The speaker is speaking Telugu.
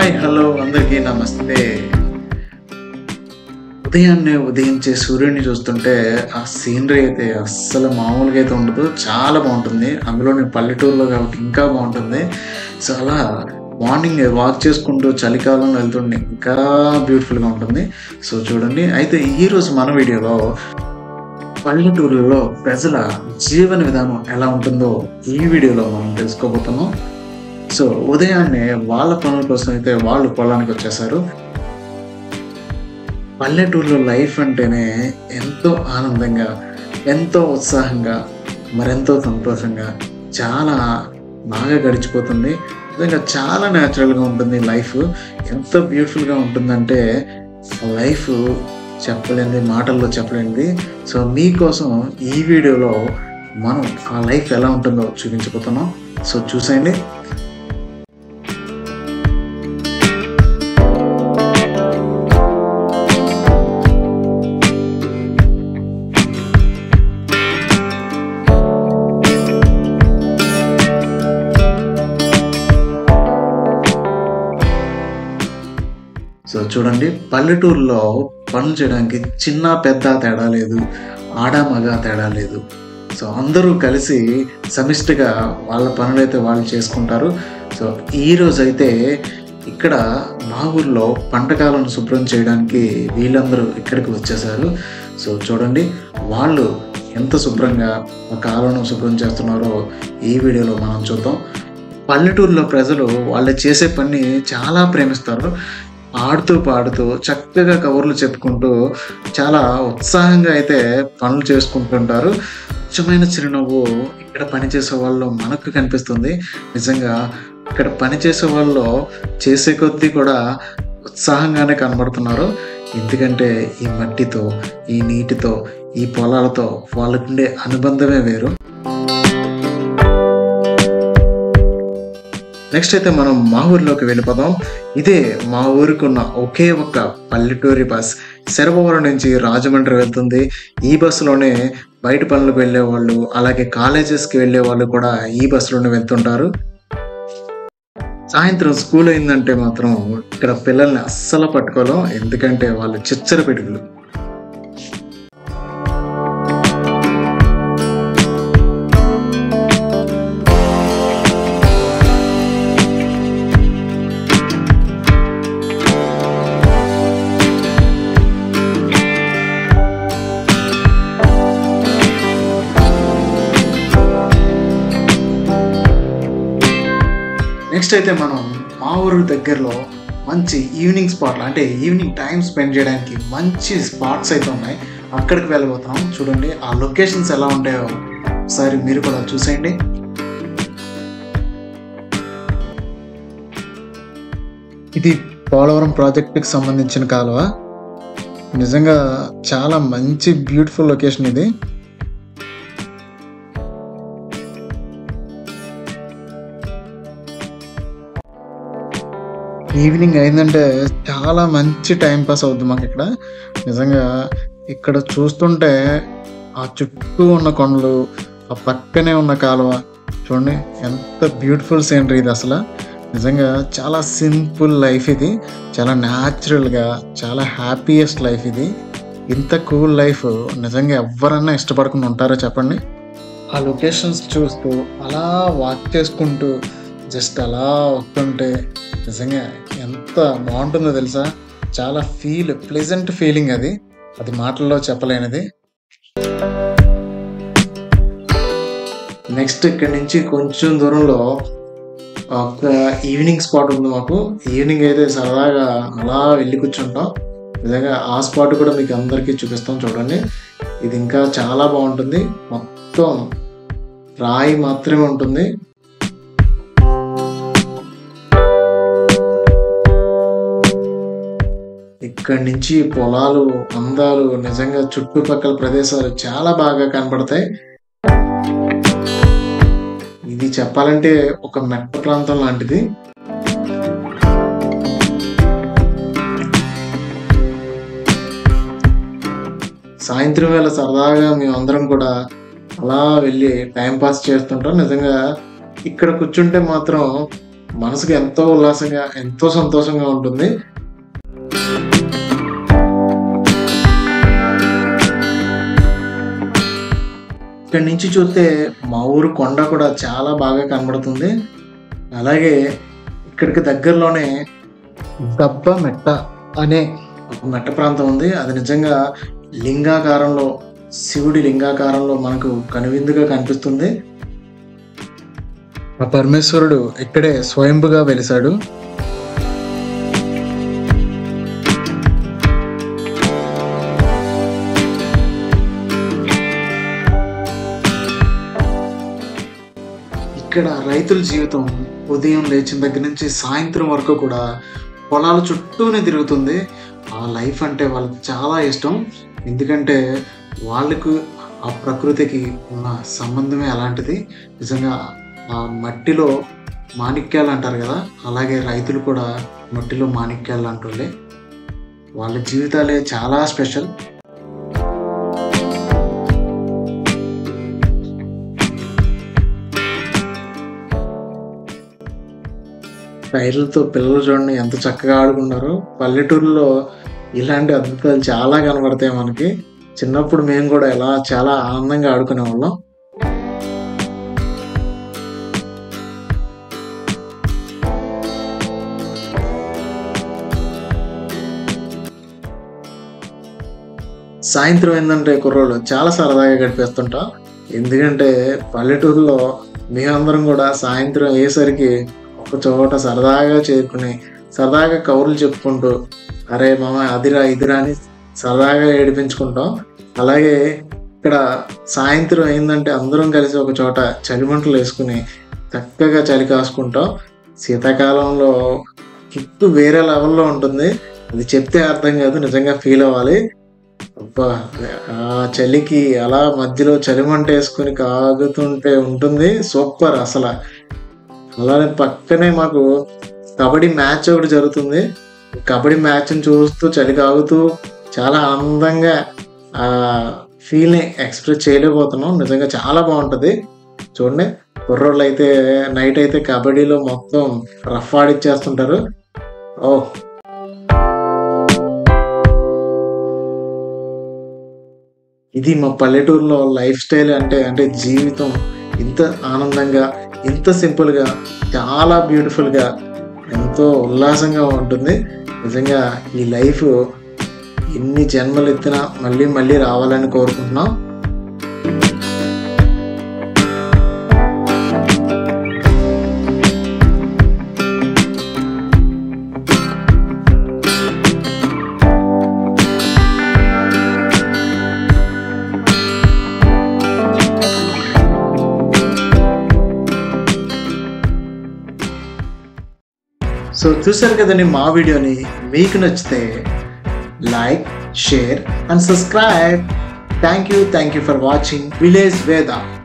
హాయ్ హలో అందరికీ నమస్తే ఉదయాన్నే ఉదయించే సూర్యుడిని చూస్తుంటే ఆ సీనరీ అయితే అస్సలు మామూలుగా అయితే ఉండదు చాలా బాగుంటుంది అందులో నేను పల్లెటూరులో కాబట్టి ఇంకా బాగుంటుంది సో అలా మార్నింగ్ వాక్ చేసుకుంటూ చలికాలంలో వెళ్తుంటే ఇంకా బ్యూటిఫుల్గా ఉంటుంది సో చూడండి అయితే ఈరోజు మన వీడియోలో పల్లెటూరులో ప్రజల జీవన విధానం ఎలా ఉంటుందో ఈ వీడియోలో మనం తెలుసుకోబోతున్నాం సో ఉదయాన్నే వాళ్ళ పనుల కోసం అయితే వాళ్ళు పొలానికి వచ్చేసారు పల్లెటూరులో లైఫ్ అంటేనే ఎంతో ఆనందంగా ఎంతో ఉత్సాహంగా మరెంతో సంతోషంగా చాలా బాగా గడిచిపోతుంది నిజంగా చాలా న్యాచురల్గా ఉంటుంది లైఫ్ ఎంత బ్యూటిఫుల్గా ఉంటుందంటే లైఫ్ చెప్పలేనిది మాటల్లో చెప్పలేనిది సో మీకోసం ఈ వీడియోలో మనం ఆ లైఫ్ ఎలా ఉంటుందో చూపించబోతున్నాం సో చూసేయండి సో చూడండి పల్లెటూరులో పనులు చేయడానికి చిన్న పెద్ద తేడా లేదు ఆడ మగ తేడా లేదు సో అందరూ కలిసి సమిష్టిగా వాళ్ళ పనులు అయితే వాళ్ళు చేసుకుంటారు సో ఈ రోజు అయితే ఇక్కడ మా ఊర్లో పంటకాలను శుభ్రం చేయడానికి వీళ్ళందరూ ఇక్కడికి వచ్చేసారు సో చూడండి వాళ్ళు ఎంత శుభ్రంగా ఆ కాలువను శుభ్రం చేస్తున్నారో ఈ వీడియోలో మనం చూద్దాం పల్లెటూరులో ప్రజలు వాళ్ళు చేసే పని చాలా ప్రేమిస్తారు ఆడుతూ పాడుతూ చక్కగా కబుర్లు చెప్పుకుంటూ చాలా ఉత్సాహంగా అయితే పనులు చేసుకుంటుంటారు స్వచ్ఛమైన చిరునవ్వు ఇక్కడ పనిచేసే వాళ్ళు మనకు కనిపిస్తుంది నిజంగా ఇక్కడ పనిచేసే వాళ్ళు చేసే కొద్దీ కూడా ఉత్సాహంగానే కనబడుతున్నారు ఎందుకంటే ఈ మట్టితో ఈ నీటితో ఈ పొలాలతో వాళ్ళకుండే అనుబంధమే వేరు నెక్స్ట్ అయితే మనం మా ఊరిలోకి వెళ్ళిపోదాం ఇదే మా ఊరికున్న ఒకే ఒక్క పల్లెటూరి బస్ శరభవరం నుంచి రాజమండ్రి వెళ్తుంది ఈ బస్సులోనే బయట పనులకు వెళ్ళే వాళ్ళు అలాగే కాలేజెస్కి వెళ్ళే వాళ్ళు కూడా ఈ బస్సులోనే వెళ్తుంటారు సాయంత్రం స్కూల్ అయిందంటే మాత్రం ఇక్కడ పిల్లల్ని అస్సలు పట్టుకోలేం ఎందుకంటే వాళ్ళు చిచ్చర పిడుగులు నెక్స్ట్ అయితే మనం మా ఊరు దగ్గరలో మంచి ఈవినింగ్ స్పాట్లు అంటే ఈవినింగ్ టైం స్పెండ్ చేయడానికి మంచి స్పాట్స్ అయితే ఉన్నాయి అక్కడికి వెళ్ళబోతున్నాం చూడండి ఆ లొకేషన్స్ ఎలా ఉంటాయో ఒకసారి మీరు కూడా చూసేయండి ఇది పోలవరం ప్రాజెక్టుకి సంబంధించిన కాలువ నిజంగా చాలా మంచి బ్యూటిఫుల్ లొకేషన్ ఇది ఈవినింగ్ అయిందంటే చాలా మంచి టైం పాస్ అవుద్ది మాకు ఇక్కడ నిజంగా ఇక్కడ చూస్తుంటే ఆ చుట్టూ ఉన్న కొండలు ఆ పక్కనే ఉన్న కాలువ చూడండి ఎంత బ్యూటిఫుల్ సీనరీ ఇది అసలు నిజంగా చాలా సింపుల్ లైఫ్ ఇది చాలా న్యాచురల్గా చాలా హ్యాపీయెస్ట్ లైఫ్ ఇది ఇంత కూల్ లైఫ్ నిజంగా ఎవరన్నా ఇష్టపడకుండా ఉంటారో చెప్పండి ఆ లొకేషన్స్ చూస్తూ అలా వాక్ చేసుకుంటూ జస్ట్ అలా వస్తుంటే నిజంగా ఎంత బాగుంటుందో తెలుసా చాలా ఫీల్ ప్లెజెంట్ ఫీలింగ్ అది అది మాటల్లో చెప్పలేనిది నెక్స్ట్ ఇక్కడి నుంచి కొంచెం దూరంలో ఒక ఈవినింగ్ స్పాట్ ఉంది మాకు ఈవినింగ్ అయితే సరదాగా అలా వెళ్ళి కూర్చుంటాం నిజంగా ఆ స్పాట్ కూడా మీకు అందరికీ చూపిస్తాం చూడండి ఇది ఇంకా చాలా బాగుంటుంది మొత్తం రాయి మాత్రమే ఉంటుంది ఇక్కడి నుంచి పొలాలు అందాలు నిజంగా చుట్టుపక్కల ప్రదేశాలు చాలా బాగా కనబడతాయి ఇది చెప్పాలంటే ఒక మెట్ట ప్రాంతం లాంటిది సాయంత్రం వేళ సరదాగా మేమందరం కూడా అలా వెళ్ళి టైం పాస్ చేస్తుంటాం నిజంగా ఇక్కడ కూర్చుంటే మాత్రం మనసుకి ఎంతో ఉల్లాసంగా ఎంతో సంతోషంగా ఉంటుంది ఇక్కడి నుంచి చూస్తే మా ఊరు కొండ కూడా చాలా బాగా కనబడుతుంది అలాగే ఇక్కడికి దగ్గరలోనే దబ్బ మెట్ట అనే ఒక మెట్ట ప్రాంతం ఉంది అది నిజంగా లింగాకారంలో శివుడి లింగాకారంలో మనకు కనువిందుగా కనిపిస్తుంది ఆ పరమేశ్వరుడు ఇక్కడే స్వయంభుగా వెలిశాడు ఇక్కడ రైతుల జీవితం ఉదయం లేచిన దగ్గర నుంచి సాయంత్రం వరకు కూడా పొలాల చుట్టూనే తిరుగుతుంది ఆ లైఫ్ అంటే వాళ్ళకి చాలా ఇష్టం ఎందుకంటే వాళ్ళకు ఆ ప్రకృతికి ఉన్న సంబంధమే అలాంటిది నిజంగా ఆ మట్టిలో మాణిక్యాలు అంటారు కదా అలాగే రైతులు కూడా మట్టిలో మాణిక్యాలు అంటుండే వాళ్ళ జీవితాలే చాలా స్పెషల్ టైర్లతో పిల్లలు చూడండి ఎంత చక్కగా ఆడుకున్నారు పల్లెటూరులో ఇలాంటి అద్భుతాలు చాలా కనబడతాయి మనకి చిన్నప్పుడు మేము కూడా ఇలా చాలా ఆనందంగా ఆడుకునే వాళ్ళం సాయంత్రం ఏంటంటే కుర్రోళ్ళు చాలా సరదాగా గడిపేస్తుంటాం ఎందుకంటే పల్లెటూరులో మేమందరం కూడా సాయంత్రం అయ్యేసరికి ఒక చోట సరదాగా చేరుకుని సరదాగా కౌరులు చెప్పుకుంటూ అరే మామ అదిరా ఇదిరా అని సరదాగా ఏడిపించుకుంటాం అలాగే ఇక్కడ సాయంత్రం ఏంటంటే అందరం కలిసి ఒక చోట చలిమంటలు వేసుకుని చక్కగా చలి కాసుకుంటాం శీతాకాలంలో కిక్కు వేరే లెవెల్లో ఉంటుంది అది చెప్తే అర్థం కాదు నిజంగా ఫీల్ అవ్వాలి అబ్బా ఆ చలికి అలా మధ్యలో చలిమంట వేసుకుని కాగుతుంటే ఉంటుంది సూపర్ అసలు అలానే పక్కనే మాకు కబడ్డీ మ్యాచ్ ఒకటి జరుగుతుంది కబడ్డీ మ్యాచ్ని చూస్తూ చలి కాగుతూ చాలా ఆనందంగా ఆ ఫీల్ని ఎక్స్ప్రెస్ చేయలేకపోతున్నాం నిజంగా చాలా బాగుంటుంది చూడండి కుర్రోళ్ళు అయితే నైట్ అయితే కబడ్డీలో మొత్తం రఫ్ ఆడిచ్చేస్తుంటారు ఓ ఇది మా పల్లెటూరులో లైఫ్ స్టైల్ అంటే అంటే జీవితం ఇంత ఆనందంగా ఇంత సింపుల్గా చాలా బ్యూటిఫుల్గా ఎంతో ఉల్లాసంగా ఉంటుంది నిజంగా ఈ లైఫ్ ఎన్ని జన్మలు ఎత్తినా మళ్ళీ మళ్ళీ రావాలని కోరుకుంటున్నాం సో చూసారు కదండి మా వీడియోని మీకు నచ్చితే like share and subscribe thank you thank you for watching village వేద